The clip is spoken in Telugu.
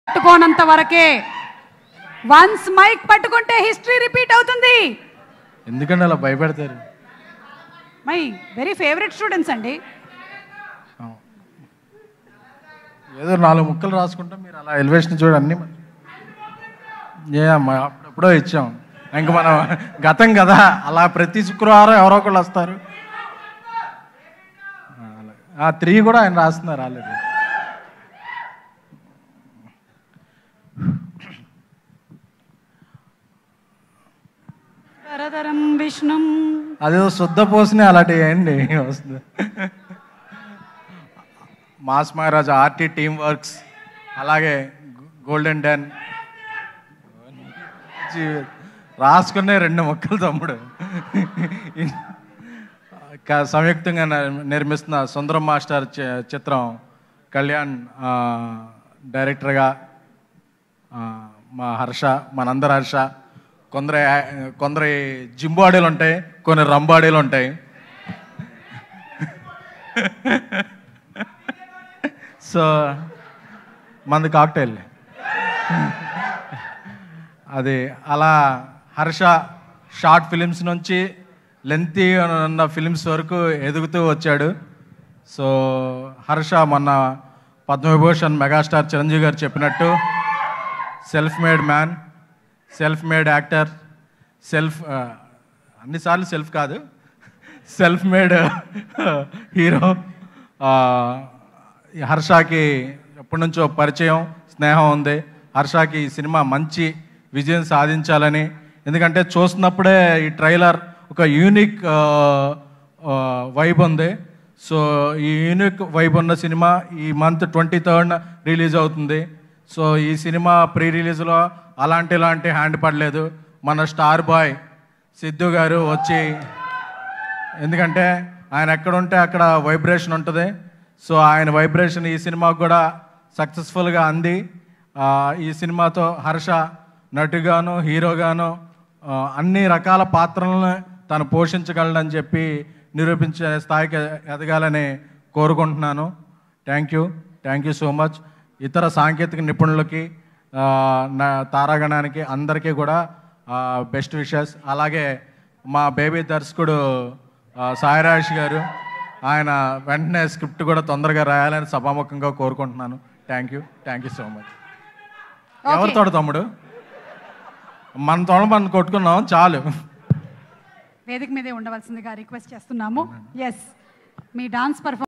పట్టుకోనంత వరకే వన్స్ మైక్ పట్టుకుంటే హిస్టరీ రిపీట్ అవుతుంది ఎందుకండి అలా భయపెడతారు మై వెరీ ఫేవరెట్ స్టూడెంట్స్ అండి ఏదో నాలుగు ముక్కలు రాసుకుంటాం మీరు అలా ఎలివేషన్ చూడండి అన్ని మరి. ఏ అమ్మా అప్పుడెప్పుడో ఇచ్చాం ఇంక మనం గతం కదా అలా ప్రతి శుక్రవారం ఎవరో ఒకళ్ళు వస్తారు ఆ, అలాగే. ఆ త్రీ కూడా ఆయన రాస్తున్నారు ఆల్రెడీ తరతరం విష్ణుం అదేదో శుద్ధ పోసినే అలాంటివి ఏంటి వస్తుంది mass Maharaj RT team works అలాగే గోల్డెన్ డెన్ జీ- రాసుకునే రెండు మొక్కలు తమ్ముడు క- సంయుక్తంగా న- నిర్మిస్తున్న సుందరం మాస్టర్ చి- చిత్రం కళ్యాణ్ ఆ, డైరెక్టర్గా ఆ, మా హర్ష మనందరి హర్ష కొందరు యా- కొందరు జింబాడీలు ఉంటాయి కొన్ని రంబాడీలు ఉంటాయి సో మంది కాక్టైల్ అది అలా హర్ష షార్ట్ ఫిలిమ్స్ నుంచి లెంతీ ఉన్న ఫిలిమ్స్ వరకు ఎదుగుతూ వచ్చాడు సో హర్ష మొన్న పద్మవిభూషణ్ మెగాస్టార్ చిరంజీవి గారు చెప్పినట్టు self made man self made actor self అన్నిసార్లు సెల్ఫ్ కాదు సెల్ఫ్ మేడ్ హీరో హర్షకి ఎప్పటి నుంచో పరిచయం స్నేహం ఉంది హర్షకి ఈ సినిమా మంచి విజయం సాధించాలని ఎందుకంటే చూస్తున్నప్పుడే ఈ ట్రైలర్ ఒక యూనిక్ వైబ్ ఉంది సో ఈ యూనిక్ వైబ్ ఉన్న సినిమా ఈ మంత్ ట్వంటీ థర్డ్ రిలీజ్ అవుతుంది సో ఈ సినిమా ప్రీ రిలీజ్లో అలాంటి ఇలాంటి హ్యాండ్ పడలేదు మన స్టార్ బాయ్ సిద్ధు గారు వచ్చి ఎందుకంటే ఆయన ఎక్కడ ఉంటే అక్కడ వైబ్రేషన్ ఉంటుంది సో ఆయన వైబ్రేషన్ ఈ సినిమాకు కూడా సక్సెస్ఫుల్గా అంది ఆ, ఈ సినిమాతో హర్ష నటుగాను హీరోగాను ఆ, అన్ని రకాల పాత్రలను తను పోషించగలడని చెప్పి నిరూపించే స్థాయికి ఎదగాలని కోరుకుంటున్నాను thank you thank you so much ఇతర సాంకేతిక నిపుణులకి ఆ, నా తారాగణానికి అందరికీ కూడా బెస్ట్ విషెస్ అలాగే మా బేబీ దర్శకుడు ఆ, సాయిరాజ్ గారు ఆయన వెంటనే స్క్రిప్ట్ కూడా తొందరగా రాయాలని సభాముఖంగా కోరుకుంటున్నాను thank you thank you so much ఎవరు తోడు తమ్ముడు మన తోడ మనం కొట్టుకున్నాం చాలు వేదిక మీదే ఉండవలసిందిగా రిక్వెస్ట్ చేస్తున్నాము ఎస్ మీ డాన్స్ పర్ఫార్మెన్స్